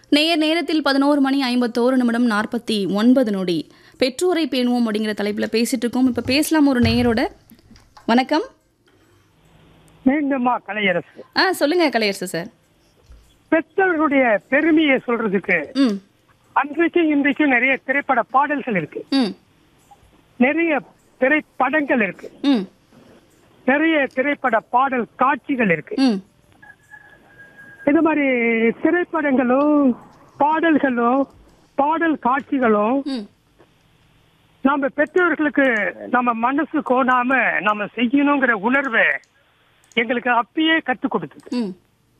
நேர் நேரத்தில் பதினோரு மணி ஐம்பத்தோரு நிமிடம் நாற்பத்தி ஒன்பது நொடி பெற்றோரை பேணுவோம் அப்படிங்கிற தலைப்பில் பேசிட்டு இருக்கோம் இப்போ பேசலாம் ஒரு நேயரோட வணக்கம் மீண்டுமா கலையரசு ஆ சொல்லுங்க கலையரசு சார் பெற்றவர்களுடைய பெருமையை சொல்றதுக்கு ம் அன்றைக்கும் இன்றைக்கும் நிறைய திரைப்பட பாடல்கள் இருக்கு ம் நிறைய திரைப்படங்கள் இருக்கு ம் நிறைய திரைப்பட பாடல் காட்சிகள் இருக்கு ம் இந்த மாதிரி திரைப்படங்களும் பாடல்களும் பாடல் காட்சிகளும் ம் நம்ம பெற்றோர்களுக்கு நம்ம மனசு கோணாம நம்ம செய்யணுங்கிற உணர்வை எங்களுக்கு அப்பயே கற்றுக் கொடுத்தது ம்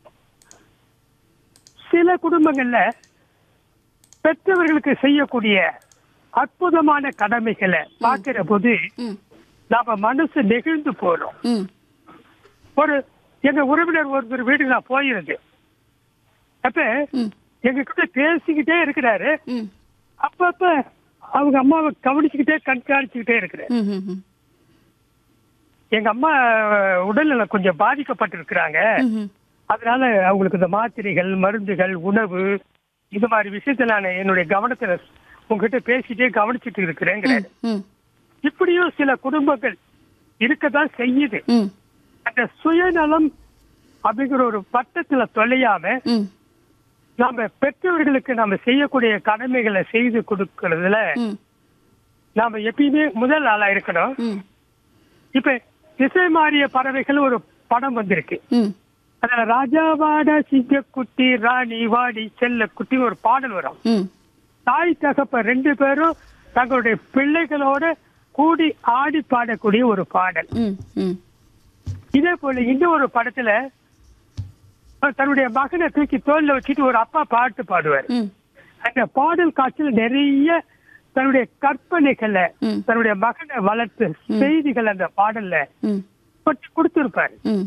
சில குடும்பங்கள்ல பெற்றவர்களுக்கு செய்யக்கூடிய அற்புதமான கடமைகளை பார்க்கிற போது ம் நாம மனசு நெகிழ்ந்து போறோம் ம் ஒரு எங்க உறவினர் ஒருத்தர் வீட்டுக்கு நான் போயிருந்தேன் அப்ப ம் எங்க கிட்ட பேசிக்கிட்டே இருக்கிறாரு ம் அப்பப்ப அவங்க அம்மாவை கவனிச்சுக்கிட்டே கண்காணிச்சுக்கிட்டே இருக்கிறாரு ம் ம் ம் எங்க அம்மா உடல்நலம் கொஞ்சம் பாதிக்கப்பட்டிருக்கிறாங்க ம் அதனால அவங்களுக்கு இந்த மாத்திரைகள் மருந்துகள் உணவு இது மாதிரி விஷயத்த நான் என்னுடைய கவனத்துல உங்ககிட்ட பேசிட்டே கவனிச்சுட்டு இருக்கிறேங்கிறாரு ம் இப்படியும் சில குடும்பங்கள் இருக்கதான் செய்யுது ம் அந்த சுயநலம் அப்படிங்கிற ஒரு பட்டத்துல தொலையாம ம் நாம பெற்றோர்களுக்கு நாம செய்யக்கூடிய கடமைகளை செய்து கொடுக்கறதுல ம் நாம எப்பயுமே முதல் ஆளா இருக்கணும் ம் இப்ப திசை மாறிய பறவைகள் ஒரு படம் வந்திருக்கு ம் அதுல ராஜாவாட சிங்கக்குட்டி ராணி வாடி செல்ல குட்டி ஒரு பாடல் வரும் ம் தாய் தகப்ப ரெண்டு பேரும் தங்களுடைய பிள்ளைகளோட கூடி ஆடி பாடக்கூடிய ஒரு பாடல் ம் ம் இதே போல இன்னும் ஒரு படத்துல அஹ், தன்னுடைய மகனை தூக்கி தோல்ல வச்சுட்டு ஒரு அப்பா பாட்டு பாடுவார் ம் அந்த பாடல் காட்சியில் நிறைய தன்னுடைய கற்பனைகளை ம். தன்னுடைய மகனை வளர்த்து செய்திகள் அந்த பாடல்ல ம் கொட்டி கொடுத்திருப்பாரு ம்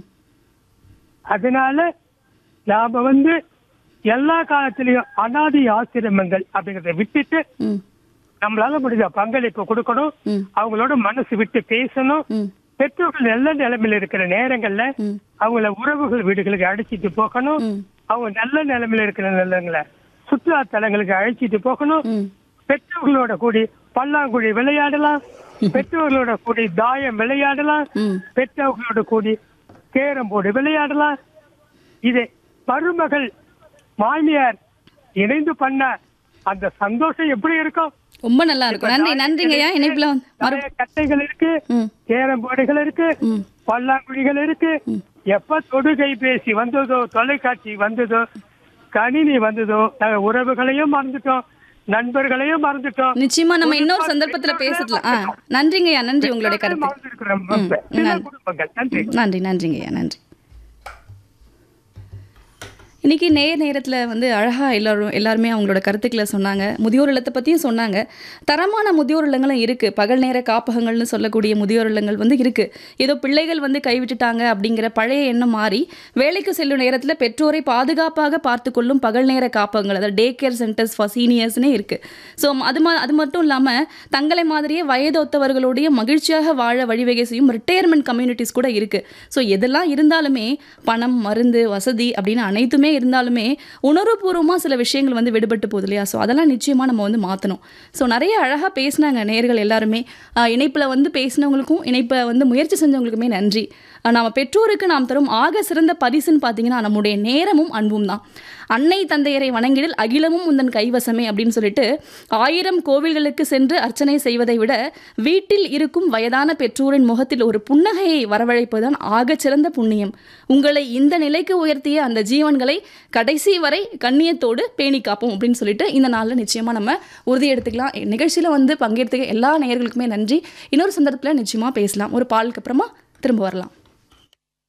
அதனால நாம வந்து எல்லா காலத்திலயும் அனாதி ஆசிரமங்கள் அப்படிங்கறத விட்டுட்டு ம் நம்மளால முடிஞ்ச பங்களிப்பு கொடுக்கணும் ம் அவங்களோட மனசு விட்டு பேசணும் ம் பெற்றோர்கள் நல்ல நிலைமையில இருக்கிற நேரங்கள்ல ம் அவங்கள உறவுகள் வீடுகளுக்கு அழைச்சிட்டு போகணும் ம் அவங்க நல்ல நிலைமையில இருக்கிற நிலங்களை சுற்றுலா தலங்களுக்கு அழைச்சிட்டு போகணும் ம் பெற்றோர்களோட கூடி பல்லாங்குழி விளையாடலாம் பெற்றோர்களோட கூடி தாயம் விளையாடலாம் ம் பெற்றோர்களோட கூடி கேரம் போர்டு விளையாடலாம் இது மருமகள் மாமியார் இணைந்து பண்ண அந்த சந்தோஷம் எப்படி இருக்கும் ரொம்ப நல்லா இருக்கும் நன்றி நன்றிங்கய்யா இணைப்பில் வந்து மறு நிறைய கட்டைகள் இருக்கு ம் கேரம் போர்டுகள் இருக்கு ம் பல்லாங்குழிகள் இருக்கு எப்ப தொடுகைபேசி வந்ததோ தொலைக்காட்சி வந்ததோ கணினி வந்ததோ நாங்க உறவுகளையும் மறந்துட்டோம் நண்பர்களையும் மறந்துட்டோம் நிச்சயமா நம்ம இன்னொரு சந்தர்ப்பத்துல பேசலாம் ஆ நன்றிங்கய்யா நன்றி உங்களுடைய கருத்து மறந்துருக்கிறோம் ம், சில நன்றி. குடும்பங்கள் நன்றி நன்றி நன்றிங்கய்யா நன்றி இன்னைக்கு நேர் நேரத்தில் வந்து அழகாக எல்லாரும் எல்லாருமே அவங்களோட கருத்துக்களை சொன்னாங்க முதியோர் இல்லத்தை பற்றியும் சொன்னாங்க தரமான முதியோர் இல்லங்களும் இருக்குது பகல் நேர காப்பகங்கள்னு சொல்லக்கூடிய முதியோர் இல்லங்கள் வந்து இருக்குது ஏதோ பிள்ளைகள் வந்து கைவிட்டுட்டாங்க அப்படிங்கிற பழைய எண்ணம் மாறி வேலைக்கு செல்லும் நேரத்தில் பெற்றோரை பாதுகாப்பாக பார்த்து கொள்ளும் பகல் நேர காப்பகங்கள் அதாவது டே கேர் சென்டர்ஸ் ஃபார் சீனியர்ஸ்னே இருக்குது ஸோ அது மா அது மட்டும் இல்லாமல் தங்களை மாதிரியே வயதொத்தவர்களுடைய மகிழ்ச்சியாக வாழ வழிவகை செய்யும் ரிட்டையர்மெண்ட் கம்யூனிட்டிஸ் கூட இருக்குது ஸோ எதெல்லாம் இருந்தாலுமே பணம் மருந்து வசதி அப்படின்னு அனைத்துமே இருந்தாலுமே உணர்வுபூர்வமாக சில விஷயங்கள் வந்து விடுபட்டு போகுது இல்லையா ஸோ அதெல்லாம் நிச்சயமாக நம்ம வந்து மாற்றணும் ஸோ நிறைய அழகாக பேசினாங்க நேர்கள் எல்லாருமே இணைப்பில் வந்து பேசினவங்களுக்கும் இணைப்பை வந்து முயற்சி செஞ்சவங்களுக்குமே நன்றி ஆஹ் நாம பெற்றோருக்கு நாம் தரும் ஆக சிறந்த பரிசுன்னு பார்த்தீங்கன்னா நம்முடைய நேரமும் அன்பும் தான் அன்னை தந்தையரை வணங்கிடில் அகிலமும் உந்தன் கைவசமே அப்படின்னு சொல்லிட்டு ஆயிரம் கோவில்களுக்கு சென்று அர்ச்சனை செய்வதை விட வீட்டில் இருக்கும் வயதான பெற்றோரின் முகத்தில் ஒரு புன்னகையை வரவழைப்பதுதான் ஆகச்சிறந்த புண்ணியம் உங்களை இந்த நிலைக்கு உயர்த்திய அந்த ஜீவன்களை கடைசி வரை கண்ணியத்தோடு பேணி காப்போம் அப்படின்னு சொல்லிட்டு இந்த நாளில் நிச்சயமாக நம்ம உறுதி எடுத்துக்கலாம் நிகழ்ச்சியில் வந்து பங்கேற்றுக்க எல்லா நேயர்களுக்குமே நன்றி இன்னொரு சந்தர்ப்பத்தில் நிச்சயமாக பேசலாம் ஒரு பாலுக்கு அப்புறமா திரும்ப வரலாம்